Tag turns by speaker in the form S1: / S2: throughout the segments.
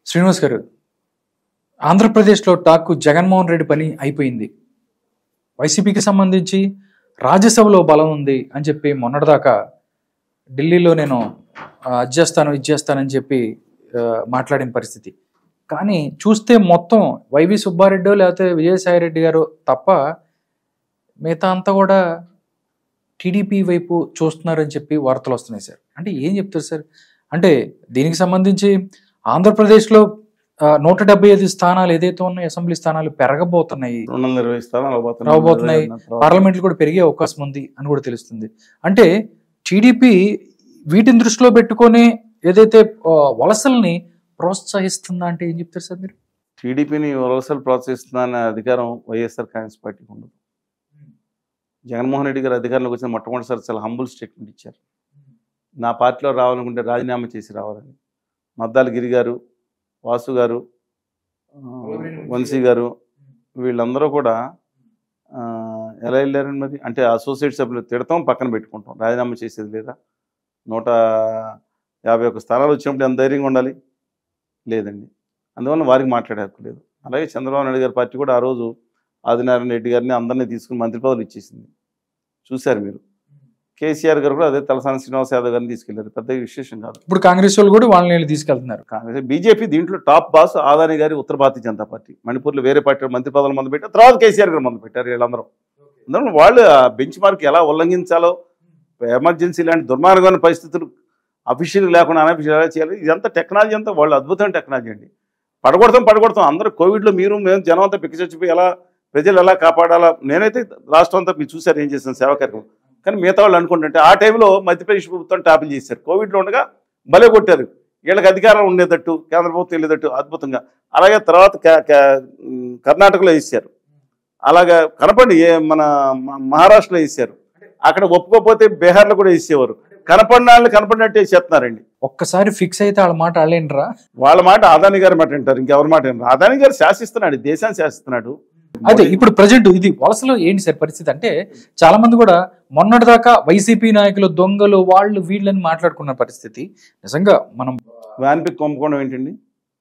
S1: శ్రీనివాస్ గారు ఆంధ్రప్రదేశ్లో టాక్ జగన్మోహన్ రెడ్డి పని అయిపోయింది వైసీపీకి సంబంధించి రాజ్యసభలో బలం ఉంది అని చెప్పి మొన్నటిదాకా ఢిల్లీలో నేను ఆ, అది చేస్తాను ఇది చేస్తానని చెప్పి ఆ, మాట్లాడిన పరిస్థితి కానీ చూస్తే మొత్తం వైవి సుబ్బారెడ్డి లేకపోతే విజయసాయి రెడ్డి గారు తప్ప మిగతా అంతా కూడా టీడీపీ వైపు చూస్తున్నారని చెప్పి వార్తలు వస్తున్నాయి సార్ అంటే ఏం చెప్తారు సార్ అంటే దీనికి సంబంధించి ఆంధ్రప్రదేశ్లో ఆ, నూట డెబ్బై ఐదు స్థానాలు ఏదైతే ఉన్నాయో అసెంబ్లీ స్థానాలు పెరగబోతున్నాయి
S2: రెండు వందల ఇరవై స్థానాలు అవబోతున్నాయి.
S1: రాబోతున్నాయి.
S2: తర్వాత
S1: పార్లమెంట్లు కూడా పెరిగే అవకాశం ఉంది అని కూడా తెలుస్తుంది అంటే టీడీపీ వీటిని దృష్టిలో పెట్టుకొని ఏదైతే ఆ, వలసల్ని ప్రోత్సహిస్తుందా అంటే ఏం చెప్తారు సార్ మీరు
S2: టీడీపీని వలసలు ప్రోత్సహిస్తుందనే అధికారం వైఎస్ఆర్ కాంగ్రెస్ పార్టీకి ఉండదు జగన్మోహన్ రెడ్డి గారు అధికారంలోకి వచ్చిన మొట్టమొదటిసారి చాలా హంబుల్ స్టేట్మెంట్ ఇచ్చారు నా పార్టీలో రావాలనుకుంటే రాజీనామా చేసి రావాలని మద్దాల గిరి గారు వాసు గారు ఆ, వంశీ గారు వీళ్ళందరూ కూడా ఆ, ఎలా వెళ్ళారండి మరి అంటే అసోసియేట్ సభ్యులు తిడతాం పక్కన పెట్టుకుంటాం రాజీనామా చేసేది లేదా నూట యాభై ఒక్క స్థానాలు వచ్చినప్పుడు ఎంత ధైర్యంగా ఉండాలి లేదండి అందువల్ల వారికి మాట్లాడే హక్కు లేదు అలాగే చంద్రబాబు నాయుడు గారి పార్టీ కూడా ఆ రోజు ఆదినారాయణ రెడ్డి గారిని అందరినీ తీసుకుని మంత్రి పదవులు ఇచ్చేసింది చూశారు మీరు కేసీఆర్ గారు కూడా అదే తలసాని శ్రీనివాస్ యాదవ్ గారిని తీసుకెళ్లారు పెద్ద విశేషం కాదు
S1: ఇప్పుడు కాంగ్రెస్ వాళ్ళు కూడా వాళ్ళని వీళ్ళు తీసుకెళ్తున్నారు
S2: కాంగ్రెస్ బీజేపీ దీంట్లో టాప్ బాస్ ఆదాని గారి ఉత్తర భారతీయ జనతా పార్టీ మణిపూర్లో వేరే పార్టీ మంత్రి పదవులు మొదలు పెట్టారు తర్వాత కేసీఆర్ గారు మొదలు పెట్టారు వీళ్ళందరూ అందువల్ల వాళ్ళు బెంచ్ మార్క్ ఎలా ఉల్లంఘించాలో ఎమర్జెన్సీ లాంటి దుర్మార్గమైన పరిస్థితులు అఫీషియల్ లేకుండా అనఫీషియల్ ఎలా చేయాలి ఇదంతా టెక్నాలజీ అంతా వాళ్ళు అద్భుతమైన టెక్నాలజీ అండి పడగొడతాం పడగొడతాం అందరూ కోవిడ్లో మీరు మేము జనం అంతా పిక్కి చచ్చిపోయి ఎలా ప్రజలు ఎలా కాపాడాలా నేనైతే రాష్ట్రం అంతా మీరు చూశారు ఏం చేశాను సేవా కార్యక్రమం కానీ మిగతా వాళ్ళు అనుకుంటుంటే ఆ టైంలో మధ్యప్రదేశ్ ప్రభుత్వం టాపిల్ చేశారు కోవిడ్లో ఉండగా భలే కొట్టారు వీళ్ళకి అధికారం ఉండేటట్టు కేంద్ర ప్రభుత్వం వెళ్ళేటట్టు అద్భుతంగా అలాగే తర్వాత క- క- ఉమ్, కర్ణాటకలో వేసారు అలాగా కనపండి ఏ మన మ- మహారాష్ట్రలో వేసారు అక్కడ ఒప్పుకోకపోతే బీహార్లో కూడా వేసేవారు కనపడిన వాళ్ళు కనపడినట్టు వేసేస్తున్నారండి
S1: ఒక్కసారి ఫిక్స్ అయితే వాళ్ళ మాట వాళ్ళేంట్రా
S2: వాళ్ళ మాట ఆదాని గారి మాట వింటారు ఇంకెవరి మాట వినరు ఆదాని గారు శాసిస్తున్నాడు ఈ దేశాన్ని శాసిస్తున్నాడు
S1: అయితే ఇప్పుడు ప్రజెంట్ ఇది వలసలో ఏంటి సార్ పరిస్థితి అంటే చాలా మంది కూడా మొన్నటిదాకా వైసీపీ నాయకులు దొంగలు వాళ్ళు వీళ్ళని మాట్లాడుకున్న పరిస్థితి నిజంగా మనం
S2: వ్యాన్పిక్ కుంభకోణం ఏంటండి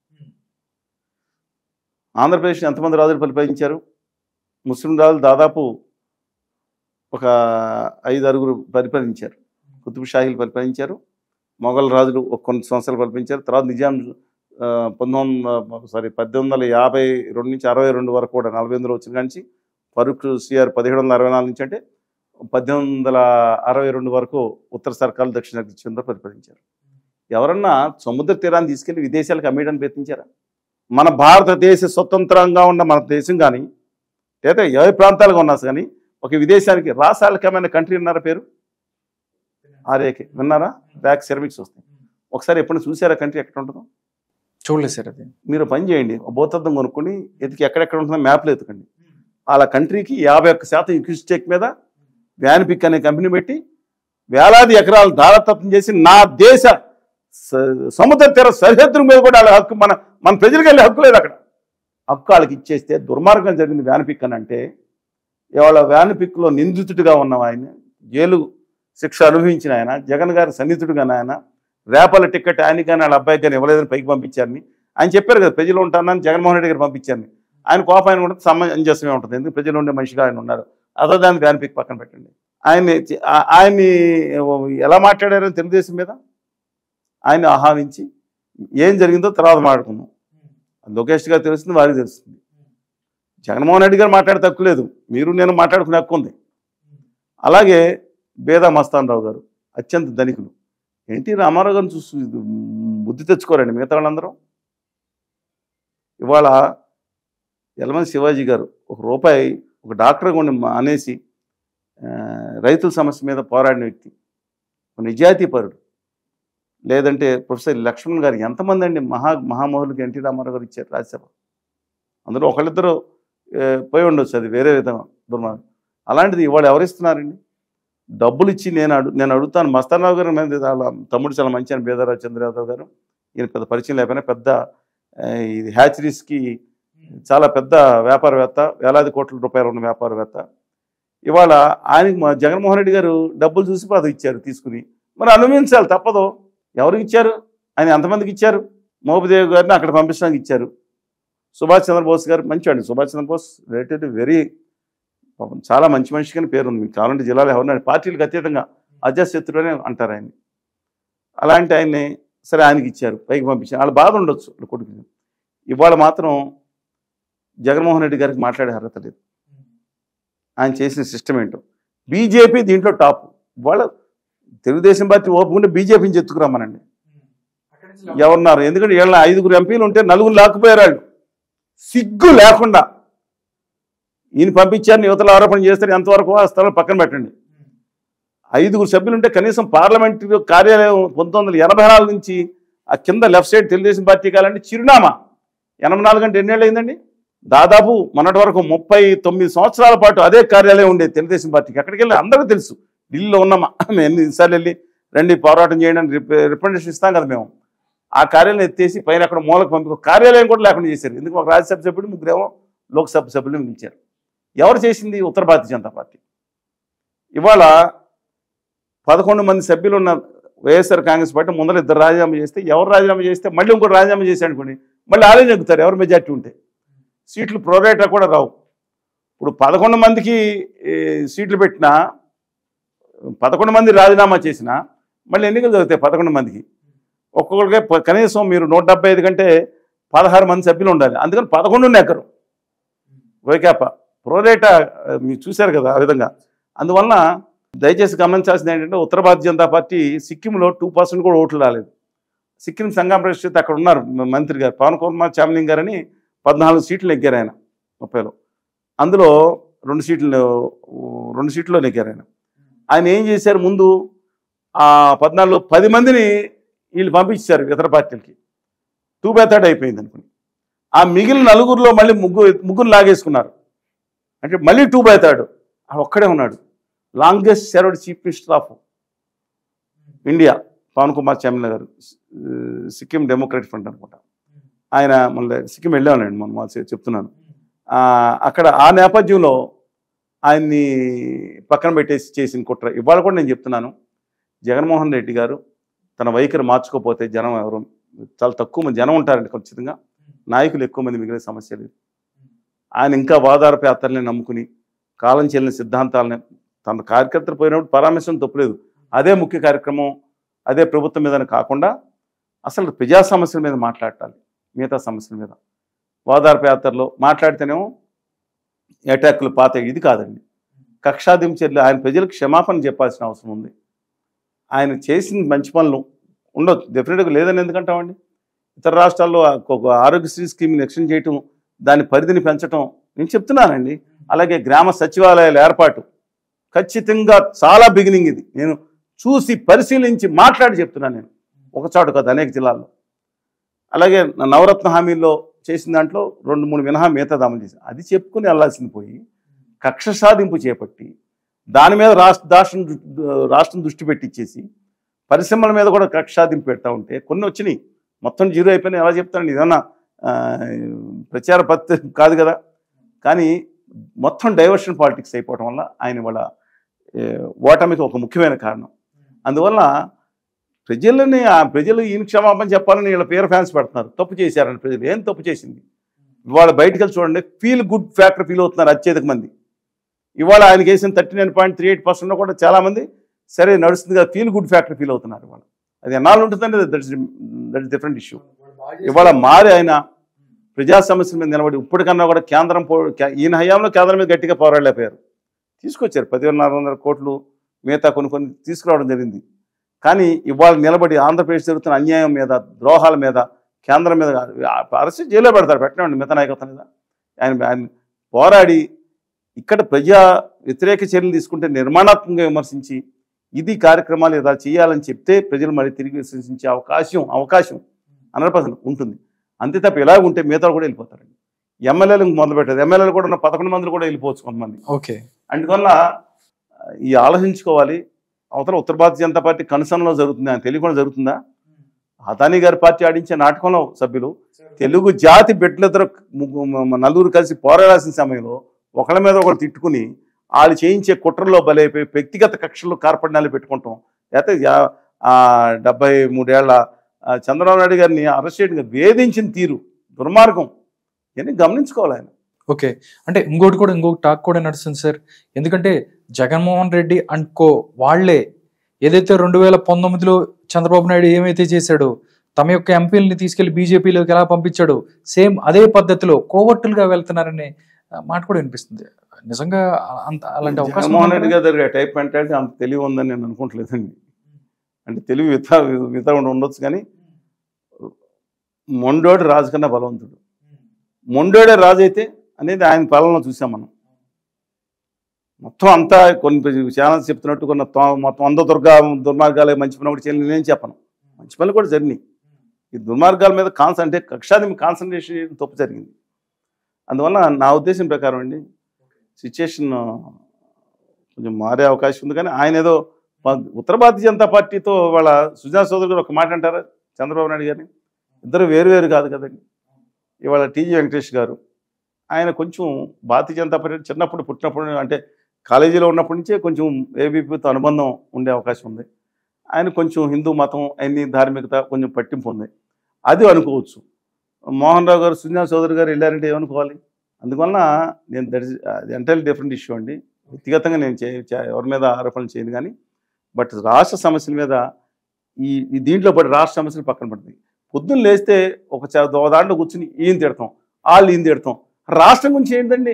S2: ఆంధ్రప్రదేశ్ ఎంతమంది రాజులు పరిపాలించారు ముస్లిం రాజులు దాదాపు ఒక ఐదు ఆరుగురు పరిపాలించారు కుతుబ్ షాహీలు పరిపాలించారు మొఘల్ రాజులు ఒక కొన్ని సంవత్సరాలు పరిపాలించారు తర్వాత నిజాం ఆ, పంతొమ్మిది సారీ పద్దెనిమిది వందల యాభై రెండు నుంచి అరవై రెండు వరకు కూడా నలభై ఎనిమిదిలో వచ్చిన కాంచి ఫరూక్ సిఆర్ పదిహేడు వందల అరవై నాలుగు నుంచి అంటే పద్దెనిమిది వందల అరవై రెండు వరకు ఉత్తర సర్కార్లు దక్షిణ దక్షిణ పరిపాలించారు ఎవరన్నా సముద్ర తీరాన్ని తీసుకెళ్లి విదేశాలకు అమ్మేయడానికి ప్రయత్నించారా మన భారతదేశ స్వతంత్రంగా ఉన్న మన దేశం కానీ లేదా ఏ ప్రాంతాలుగా ఉన్నా కానీ ఒక విదేశానికి రాసాలకమైన కంట్రీ ఉన్నారా పేరు ఆర్ఏకే విన్నారా బ్యాక్ సెరమిక్స్ వస్తాయి ఒకసారి ఎప్పుడు చూసారా కంట్రీ ఎక్కడ ఉంటుందో
S1: చూడలేదు సార్ అది
S2: మీరు పని చేయండి ఒక భూతత్వం కొనుక్కొని ఎతికి ఎక్కడెక్కడ ఉంటుందో మ్యాప్లు ఎతకండి వాళ్ళ కంట్రీకి యాభై ఒక్క శాతం ఇక్విస్టేక్ మీద వ్యాన్పిక్ అనే కంపెనీ పెట్టి వేలాది ఎకరాలు దారతత్వం చేసి నా దేశ స- సముద్ర తీర సరిహద్దుల మీద కూడా వాళ్ళ హక్కు మన మన ప్రజలకు వెళ్ళే హక్కు లేదు అక్కడ హక్కు వాళ్ళకి ఇచ్చేస్తే దుర్మార్గం జరిగింది వ్యాన్పిక్ అని అంటే ఇవాళ వ్యాన్పిక్లో నిందితుడిగా ఉన్న ఆయన జైలు శిక్ష అనుభవించిన ఆయన జగన్ గారి సన్నిహితుడుగా ఆయన రేపల టికెట్ ఆయనకి కానీ వాళ్ళ అబ్బాయికి కానీ ఇవ్వలేదని పైకి పంపించారని ఆయన చెప్పారు కదా ప్రజలు ఉంటానని జగన్మోహన్ రెడ్డి గారు పంపించారని ఆయన కోపం ఆయన కూడా సమంజసమే ఉంటుంది ఎందుకు ప్రజలు ఉండే మనిషిగా ఆయన ఉన్నారు అదో దాన్ని వ్యాన్పిక్ పక్కన పెట్టండి ఆయన్ని ఆ- ఆయన్ని ఎలా మాట్లాడారని తెలుగుదేశం మీద ఆయన్ని ఆహ్వానించి ఏం జరిగిందో తర్వాత మాట్లాడుకుందాం లోకేష్ గారు తెలుస్తుంది వారికి తెలుస్తుంది జగన్మోహన్ రెడ్డి గారు మాట్లాడే తక్కువ లేదు మీరు నేను మాట్లాడుకునే హక్కు ఉంది అలాగే బేదా మస్తాన్ రావు గారు అత్యంత ధనికులు ఎన్టీ రామారావు గారిని చూసి బుద్ధి తెచ్చుకోరండి మిగతా వాళ్ళందరూ ఇవాళ యలమంది శివాజీ గారు ఒక రూపాయి ఒక డాక్టర్ కొన్ని అనేసి ఆ, రైతుల సమస్య మీద పోరాడిన వ్యక్తి ఒక నిజాయితీపరుడు లేదంటే ప్రొఫెసర్ లక్ష్మణ్ గారు ఎంతమంది అండి మహా మహామహులకి ఎన్టీ రామారావు గారు ఇచ్చారు రాజ్యసభ అందులో ఒకళ్ళిద్దరు ఏ, పోయి ఉండొచ్చు అది వేరే విధంగా దుర్మార్గం అలాంటిది ఇవాళ ఎవరిస్తున్నారండి డబ్బులు ఇచ్చి నేను అడు నేను అడుగుతాను మస్తానరావు గారు మీద వాళ్ళ తమ్ముడు చాలా మంచి అని బేదారావు చంద్రయాదవ్ గారు ఈయన పెద్ద పరిచయం లేకపోయినా పెద్ద ఆ, ఇది హ్యాచరీస్కి చాలా పెద్ద వ్యాపారవేత్త వేలాది కోట్ల రూపాయలు ఉన్న వ్యాపారవేత్త ఇవాళ ఆయనకి మా జగన్మోహన్ రెడ్డి గారు డబ్బులు చూసి పదవి ఇచ్చారు తీసుకుని మరి అనుభవించాలి తప్పదు ఎవరికి ఇచ్చారు ఆయన ఎంతమందికి ఇచ్చారు మోపిదేవి గారిని అక్కడ పంపించడానికి ఇచ్చారు సుభాష్ చంద్రబోస్ గారు మంచివాడు సుభాష్ చంద్రబోస్ రిలేటెడ్ వెరీ పాపం చాలా మంచి మనిషి కానీ పేరు ఉంది మీకు కావాలంటే జిల్లాలో ఎవరిన పార్టీలకు అతీతంగా అజశత్రుడనే అంటారు ఆయన్ని అలాంటి ఆయన్ని సరే ఆయనకి ఇచ్చారు పైకి పంపించారు వాళ్ళ బాధ ఉండొచ్చు వాళ్ళ కొడుకు ఇవాళ మాత్రం జగన్మోహన్ రెడ్డి గారికి మాట్లాడే అర్హత లేదు ఆయన చేసిన సిస్టమ్ ఏంటో బీజేపీ దీంట్లో టాప్ వాళ్ళ తెలుగుదేశం పార్టీ ఓపుకుంటే బీజేపీని చెత్తుకురమ్మనండి ఎవరున్నారు ఎందుకంటే వీళ్ళ ఐదుగురు ఎంపీలు ఉంటే నలుగురు లాక్కుపోయారు వాళ్ళు సిగ్గు లేకుండా ఈయన పంపించారని యువతల ఆరోపణ చేస్తారు ఎంతవరకు వస్తారో పక్కన పెట్టండి ఐదుగురు సభ్యులు ఉంటే కనీసం పార్లమెంటరీ కార్యాలయం పంతొమ్మిది వందల ఎనభై నాలుగు నుంచి ఆ కింద లెఫ్ట్ సైడ్ తెలుగుదేశం పార్టీ కాలంటే చిరునామా ఎనభై నాలుగు అంటే ఎన్నేళ్ళు అయిందండి దాదాపు మొన్నటి వరకు ముప్పై తొమ్మిది సంవత్సరాల పాటు అదే కార్యాలయం ఉండేది తెలుగుదేశం పార్టీకి అక్కడికి వెళ్ళి అందరికీ తెలుసు ఢిల్లీలో ఉన్నామా మేము ఎన్నిసార్లు వెళ్ళి రండి పోరాటం చేయడానికి రిప్రజెంటేషన్ ఇస్తాం కదా మేము ఆ కార్యాలయం ఎత్తేసి పైన అక్కడ మూలకు పంపి ఒక కార్యాలయం కూడా లేకుండా చేశారు ఎందుకు ఒక రాజ్యసభ సభ్యుడు ముగ్గురేమో లోక్సభ సభ్యులు మిగిల్చారు ఎవరు చేసింది ఉత్తర భారతీయ జనతా పార్టీ ఇవాళ పదకొండు మంది సభ్యులు ఉన్న వైఎస్ఆర్ కాంగ్రెస్ పార్టీ ముందర ఇద్దరు రాజీనామా చేస్తే ఎవరు రాజీనామా చేస్తే మళ్ళీ ఇంకోటి రాజీనామా చేశాడు అనుకోండి మళ్ళీ ఆలే నెగ్గుతారు ఎవరు మెజార్టీ ఉంటే సీట్లు ప్రోరేటా కూడా రావు ఇప్పుడు పదకొండు మందికి ఏ, సీట్లు పెట్టినా పదకొండు మంది రాజీనామా చేసినా మళ్ళీ ఎన్నికలు జరుగుతాయి పదకొండు మందికి ఒక్కొక్కరికి ప- కనీసం మీరు నూట డెబ్బై ఐదు కంటే పదహారు మంది సభ్యులు ఉండాలి అందుకని పదకొండు నెక్కరు వైకాపా ప్రోరేటా ఆ, మీరు చూశారు కదా ఆ విధంగా అందువలన దయచేసి గమనించాల్సింది ఏంటంటే ఉత్తర భారతీయ జనతా పార్టీ సిక్కింలో టూ పర్సెంట్ కూడా ఓట్లు రాలేదు సిక్కిం సంఘం పరిస్థితి అక్కడ ఉన్నారు మ- మంత్రి గారు పవన్ కుమార్ చామ్లింగ్ గారని పద్నాలుగు సీట్లు నెగ్గారు ఆయన ముప్పైలో అందులో రెండు సీట్లు రెండు సీట్లో నెగ్గారు ఆయన ఆయన ఏం చేశారు ముందు ఆ పద్నాలుగు పది మందిని వీళ్ళు పంపించారు ఇతర పార్టీలకి టూ బై థర్డ్ అయిపోయింది అనుకుని ఆ మిగిలిన నలుగురిలో మళ్ళీ ముగ్గురు ముగ్గురు లాగేసుకున్నారు అంటే మళ్ళీ టూ బై థర్డ్ ఒక్కడే ఉన్నాడు longest served chief minister of India Pawan Kumar Chamling garu ఆ, సిక్కిం డెమోక్రటిక్ ఫ్రంట్ అనుకుంటా ఆయన మళ్ళీ సిక్కిం వెళ్ళానండి మనం వాళ్ళు చెప్తున్నాను ఆ, అక్కడ ఆ నేపథ్యంలో ఆయన్ని పక్కన పెట్టేసి చేసిన కుట్ర ఇవాళ కూడా నేను చెప్తున్నాను జగన్మోహన్ రెడ్డి గారు తన వైఖరి మార్చుకోకపోతే జనం ఎవరు చాలా తక్కువ మంది జనం ఉంటారండి ఖచ్చితంగా నాయకులు ఎక్కువ మంది మిగిలిన సమస్య లేదు ఆయన ఇంకా వాదారపు యాత్రల్ని నమ్ముకుని కాలం చెల్లిన సిద్ధాంతాలని తన కార్యకర్తలు పోయినప్పుడు పరామర్శం తప్పులేదు అదే ముఖ్య కార్యక్రమం అదే ప్రభుత్వం మీద కాకుండా అసలు ప్రజా సమస్యల మీద మాట్లాడాలి మిగతా సమస్యల మీద వాదారపు యాత్రలో మాట్లాడితేనేమో అటాక్లు పాత ఇది కాదండి కక్షాదిం చర్యలు ఆయన ప్రజలకు క్షమాపణ చెప్పాల్సిన అవసరం ఉంది ఆయన చేసిన మంచి పనులు ఉండొచ్చు డెఫినెట్గా లేదని ఎందుకంటామండి ఇతర రాష్ట్రాల్లో ఆ ఒక ఆరోగ్యశ్రీ స్కీమ్ని ఎక్స్టెండ్ చేయటం దాని పరిధిని పెంచటం నేను చెప్తున్నానండి అలాగే గ్రామ సచివాలయాల ఏర్పాటు ఖచ్చితంగా చాలా బిగినింగ్ ఇది నేను చూసి పరిశీలించి మాట్లాడి చెప్తున్నాను నేను ఒక చోట కాదు అనేక జిల్లాల్లో అలాగే నా నవరత్న హామీల్లో చేసిన దాంట్లో రెండు మూడు మినహా మిగతా అమలు చేసి అది చెప్పుకుని వెళ్ళాల్సింది పోయి కక్ష సాధింపు చేపట్టి దాని మీద రాష్ట్ర రాష్ట్రం దృ- రాష్ట్రం దృష్టి పెట్టించేసి పరిశ్రమల మీద కూడా కక్ష సాధింపు పెడతా ఉంటే కొన్ని వచ్చినాయి మొత్తం జీరో అయిపోయినాయి ఎలా చెప్తానండి ఇదన్నా ఆ, ప్రచార పత్రి కాదు కదా కానీ మొత్తం డైవర్షన్ పాలిటిక్స్ అయిపోవడం వల్ల ఆయన వాళ్ళ ఓటమికి ఒక ముఖ్యమైన కారణం అందువల్ల ప్రజలని ఆ ప్రజలు ఈయన క్షమాపణ చెప్పాలని వీళ్ళ పేరు ఫ్యాన్స్ పెడుతున్నారు తప్పు చేశారని ప్రజలు ఏం తప్పు చేసింది ఇవాళ బయటకు వెళ్ళి చూడండి ఫీల్ గుడ్ ఫ్యాక్టర్ ఫీల్ అవుతున్నారు అత్యధిక మంది ఇవాళ ఆయనకి వేసిన thirty nine point three eight percent కూడా చాలా మంది సరే నడుస్తుంది కదా ఫీల్ గుడ్ ఫ్యాక్టర్ ఫీల్ అవుతున్నారు ఇవాళ అది ఎన్నాళ్ళు ఉంటుందంటే that is that is different issue ఇవాళ మారి ఆయన ప్రజా సమస్యల మీద నిలబడి ఇప్పటికన్నా కూడా కేంద్రం పో కే- ఈయన హయాంలో కేంద్రం మీద గట్టిగా పోరాడలేకపోయారు తీసుకొచ్చారు పదివేల నాలుగు వందల కోట్లు మిగతా కొన్ని కొన్ని తీసుకురావడం జరిగింది కానీ ఇవాళ నిలబడి ఆంధ్రప్రదేశ్ జరుగుతున్న అన్యాయం మీద ద్రోహాల మీద కేంద్రం మీద అరెస్ట్ జైల్లో పెడతారు పెట్టండి మిగతా నాయకత్వం మీద ఆయన ఆయన పోరాడి ఇక్కడ ప్రజా వ్యతిరేక చర్యలు తీసుకుంటే నిర్మాణాత్మకంగా విమర్శించి ఇది కార్యక్రమాలు ఇలా చేయాలని చెప్తే ప్రజలు మళ్ళీ తిరిగి విశ్వసించే అవకాశం అవకాశం హండ్రెడ్ పర్సెంట్ ఉంటుంది అంతే తప్ప ఇలా ఉంటే మిగతా కూడా వెళ్ళిపోతారండి ఎమ్మెల్యేలు మొదలు పెట్టారు ఎమ్మెల్యేలు కూడా ఉన్న పదకొండు మంది కూడా వెళ్ళిపోవచ్చు కొంతమంది
S1: ఓకే
S2: అందువల్ల ఆ, ఈ ఆలోచించుకోవాలి అవతల ఉత్తర భారతీయ జనతా పార్టీ కన్సర్న్లో జరుగుతుంది ఆయన తెలియకుండా జరుగుతుందా అదానీ గారి పార్టీ ఆడించే నాటకంలో సభ్యులు తెలుగు జాతి బిడ్డలిద్దరు ముగ్గు- మ- మ- నలుగురు కలిసి పోరాడాల్సిన సమయంలో ఒకళ్ళ మీద ఒకరు తిట్టుకుని వాళ్ళు చేయించే కుట్రల్లో బలైపోయి వ్యక్తిగత కక్షలు కార్పణ్యాలు పెట్టుకుంటాం లేకపోతే యా- ఆ డెబ్బై మూడేళ్ల ఆ, చంద్రబాబు నాయుడు గారిని అరెస్ట్ చేయడం వేధించిన తీరు దుర్మార్గం ఇవన్నీ గమనించుకోవాలి ఆయన
S1: ఓకే అంటే ఇంకోటి కూడా ఇంకొక టాక్ కూడా నడుస్తుంది సార్ ఎందుకంటే జగన్మోహన్ రెడ్డి అండ్ కో వాళ్లే ఏదైతే రెండు వేల పంతొమ్మిదిలో చంద్రబాబు నాయుడు ఏమైతే చేశాడో తమ యొక్క ఎంపీలని తీసుకెళ్లి బీజేపీలోకి ఎలా పంపించాడో సేమ్ అదే పద్ధతిలో కోవట్టులుగా వెళ్తున్నారనే ఆ, మాట కూడా వినిపిస్తుంది నిజంగా అంత అలాంటి అవకాశం
S2: జగన్మోహన్
S1: ఉందా?
S2: రెడ్డి గారి దగ్గర టైప్ మెంటాలిటీ అంత తెలివి ఉందని నేను అనుకోవట్లేదండి అంటే తెలివి విత విత ఉండొచ్చు కానీ మొండోడు రాజు కన్నా బలవంతుడు మొండోడే రాజు అయితే అనేది ఆయన పాలనలో చూసాం మనం మొత్తం అంతా కొన్ని ఛానల్స్ చెప్తున్నట్టు కొన్ని తో- మొత్తం వంద దుర్గా దుర్మార్గాలే మంచి పని ఒకటి చేయాలి నేను చెప్పను మంచి పనులు కూడా జరిగినాయి ఈ దుర్మార్గాల మీద కాన్సన్ అంటే కక్షాది కాన్సన్ట్రేషన్ చేయడం తప్పు జరిగింది అందువల్ల నా ఉద్దేశం ప్రకారం అండి సిచ్యుయేషన్ కొంచెం మారే అవకాశం ఉంది కానీ ఆయన ఏదో ప- ఉత్తర భారతీయ జనతా పార్టీతో వాళ్ళ సుజనా సోదరు గారు ఒక మాట అంటారా చంద్రబాబు నాయుడు గారిని ఇద్దరు వేరు వేరు కాదు కదండి ఇవాళ టీజీ వెంకటేష్ గారు ఆయన కొంచెం భారతీయ జనతా పార్టీ చిన్నప్పుడు పుట్టినప్పుడు అంటే కాలేజీలో ఉన్నప్పటి నుంచే కొంచెం ఏబీపీతో అనుబంధం ఉండే అవకాశం ఉంది ఆయన కొంచెం హిందూ మతం అన్ని ధార్మికత కొంచెం పట్టింపు ఉంది అది అనుకోవచ్చు మోహన్ రావు గారు సుజనా చౌదరి గారు వెళ్ళారంటే ఏమనుకోవాలి అందువలన నేను that is entirely different issue అండి వ్యక్తిగతంగా నేను చే చే- ఎవరి మీద ఆరోపణలు చేయను కానీ బట్ రాష్ట్ర సమస్యల మీద ఈ ఈ దీంట్లో పడి రాష్ట్ర సమస్యలు పక్కన పడుతుంది పొద్దున్న లేస్తే ఒక చ- ఒక దాంట్లో కూర్చుని ఈయన తిడతాం వాళ్ళు ఈయన తిడతాం రాష్ట్రం గురించి ఏంటండి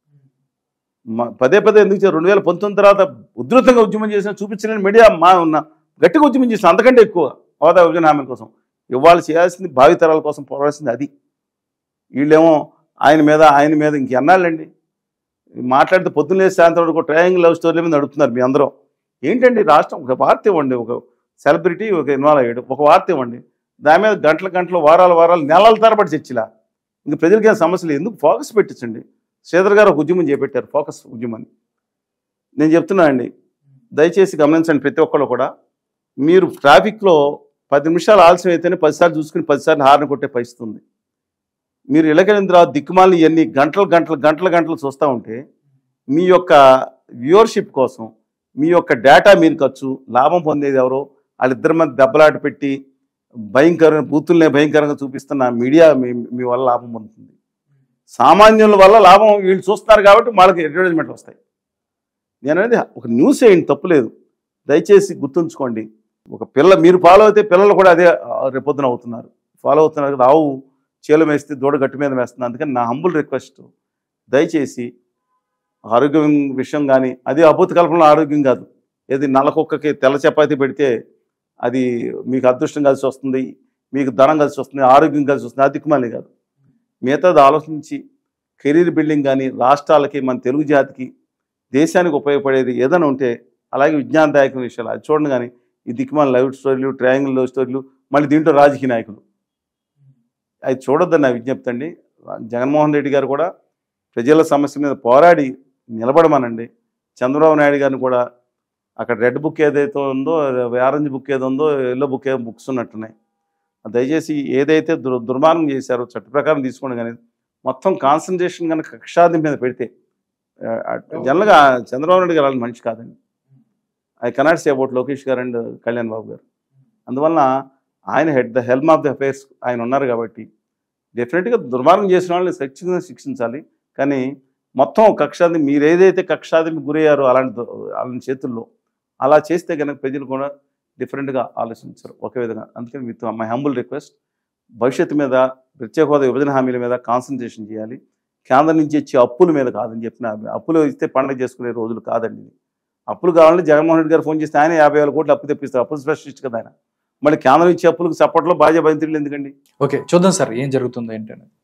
S2: మ- పదే పదే ఎందుకు చేశారు? రెండు వేల పంతొమ్మిది తర్వాత ఉధృతంగా ఉద్యమం చేసిన చూపించలేని మీడియా మా ఉన్న గట్టిగా ఉద్యమం చేసిన అంతకంటే ఎక్కువ హోదా విభజన హామీల కోసం ఇవాళ చేయాల్సింది భావితరాల కోసం పోరాల్సింది అది వీళ్ళేమో ఆయన మీద ఆయన మీద ఇంకెన్నాళ్ళండి మాట్లాడితే పొద్దున్న లేసి సాయంత్రం వరకు ట్రయాంగిల్ లవ్ స్టోరీల మీద నడుపుతున్నారు మీ అందరూ ఏంటండి రాష్ట్రం ఒక వార్త ఇవ్వండి ఒక సెలబ్రిటీ ఒక ఇన్వాల్వ్ అయ్యాడు ఒక వార్త ఇవ్వండి దాని మీద గంటల గంటలు వారాల వారాలు నెలల తరబడి చర్చిలా ఇంక ప్రజలకి ఏం సమస్యలు ఎందుకు ఫోకస్ పెట్టించండి శ్రీధర్ గారు ఒక ఉద్యమం చేపట్టారు ఫోకస్ ఉద్యమాన్ని నేను చెప్తున్నా అండి దయచేసి గమనించండి ప్రతి ఒక్కళ్ళు కూడా మీరు ట్రాఫిక్లో పది నిమిషాలు ఆలస్యం అయితేనే పదిసార్లు చూసుకుని పదిసార్లు హార్న్ కొట్టే పరిస్థితి ఉంది మీరు ఇళ్ళకెళ్ళిన తర్వాత దిక్కుమాలి ఎన్ని గంటలు గంటలు గంటలు గంటలు చూస్తూ ఉంటే మీ యొక్క వ్యూవర్షిప్ కోసం మీ యొక్క డేటా మీరు ఖర్చు లాభం పొందేది ఎవరో వాళ్ళిద్దరి మధ్య దెబ్బలాట పెట్టి భయంకరమైన బూతుల్నే భయంకరంగా చూపిస్తున్న మీడియా మీ మీ వల్ల లాభం పొందుతుంది సామాన్యుల వల్ల లాభం వీళ్ళు చూస్తున్నారు కాబట్టి వాళ్ళకి అడ్వర్టైజ్మెంట్ వస్తాయి నేను అనేది ఒక న్యూస్ వేయండి తప్పులేదు దయచేసి గుర్తుంచుకోండి ఒక పిల్ల మీరు ఫాలో అయితే పిల్లలు కూడా అదే ఆ, రేపొద్దున అవుతున్నారు ఫాలో అవుతున్నారు కదా ఆవు చేలు వేస్తే దూడ గట్టి మీద వేస్తుంది అందుకని నా హంబుల్ రిక్వెస్ట్ దయచేసి ఆరోగ్యం విషయం కానీ అది అభూత కల్పనలో ఆరోగ్యం కాదు ఏది నల్ల కుక్కకి తెల్ల చపాతీ పెడితే అది మీకు అదృష్టం కలిసి వస్తుంది మీకు ధనం కలిసి వస్తుంది ఆరోగ్యం కలిసి వస్తుంది అది దిక్కుమాలి కాదు మిగతాది ఆలోచించి కెరీర్ బిల్డింగ్ కానీ రాష్ట్రాలకి మన తెలుగు జాతికి దేశానికి ఉపయోగపడేది ఏదైనా ఉంటే అలాగే విజ్ఞానదాయకమైన విషయాలు అది చూడండి కానీ ఈ దిక్కుమాల లైవ్ స్టోరీలు ట్రయాంగిల్ లవ్ స్టోరీలు మళ్ళీ దీంట్లో రాజకీయ నాయకులు అది చూడొద్దని నా విజ్ఞప్తి అండి జగన్మోహన్ రెడ్డి గారు కూడా ప్రజల సమస్య మీద పోరాడి నిలబడమనండి చంద్రబాబు నాయుడు గారిని కూడా అక్కడ రెడ్ బుక్ ఏదైతే ఉందో ఆరెంజ్ బుక్ ఏదో ఉందో ఎల్లో బుక్ ఏ బుక్స్ ఉన్నట్టున్నాయి దయచేసి ఏదైతే దుర్ దుర్మార్గం చేశారో చట్ట ప్రకారం తీసుకోండి కానీ మొత్తం కాన్సన్ట్రేషన్ కనుక కక్షాది మీద పెడితే జనరల్గా చంద్రబాబు నాయుడు గారు అలాంటి మనిషి కాదండి I cannot say about Lokesh garu and Kalyan Babu garu అందువలన ఆయన head the helm of the affairs ఆయన ఉన్నారు కాబట్టి డెఫినెట్గా దుర్మార్గం చేసిన వాళ్ళని శిక్షించ శిక్షించాలి కానీ మొత్తం కక్షాది మీరు ఏదైతే కక్షాదికి గురయ్యారో అలాంటి దు- అలాంటి చేతుల్లో అలా చేస్తే కనుక ప్రజలు కూడా డిఫరెంట్గా ఆలోచించరు ఒకే విధంగా అందుకని విత్ మై హంబుల్ రిక్వెస్ట్ భవిష్యత్తు మీద ప్రత్యేక హోదా విభజన హామీల మీద కాన్సన్ట్రేషన్ చేయాలి కేంద్రం నుంచి ఇచ్చే అప్పుల మీద కాదని చెప్పిన అప్పులు ఇస్తే పండగ చేసుకునే రోజులు కాదండి ఇది. అప్పులు కావాలంటే జగన్మోహన్ రెడ్డి గారు ఫోన్ చేస్తే ఆయన యాభై వేల కోట్లు అప్పు తెప్పిస్తారు అప్పులు స్పెషలిస్ట్ కదా ఆయన మళ్ళీ కేంద్రం ఇచ్చే అప్పులకు సపోర్ట్లో బాధ్య బంతిళ్ళు ఎందుకండి
S1: ఓకే చూద్దాం సార్ ఏం జరుగుతుందో ఏంటనేది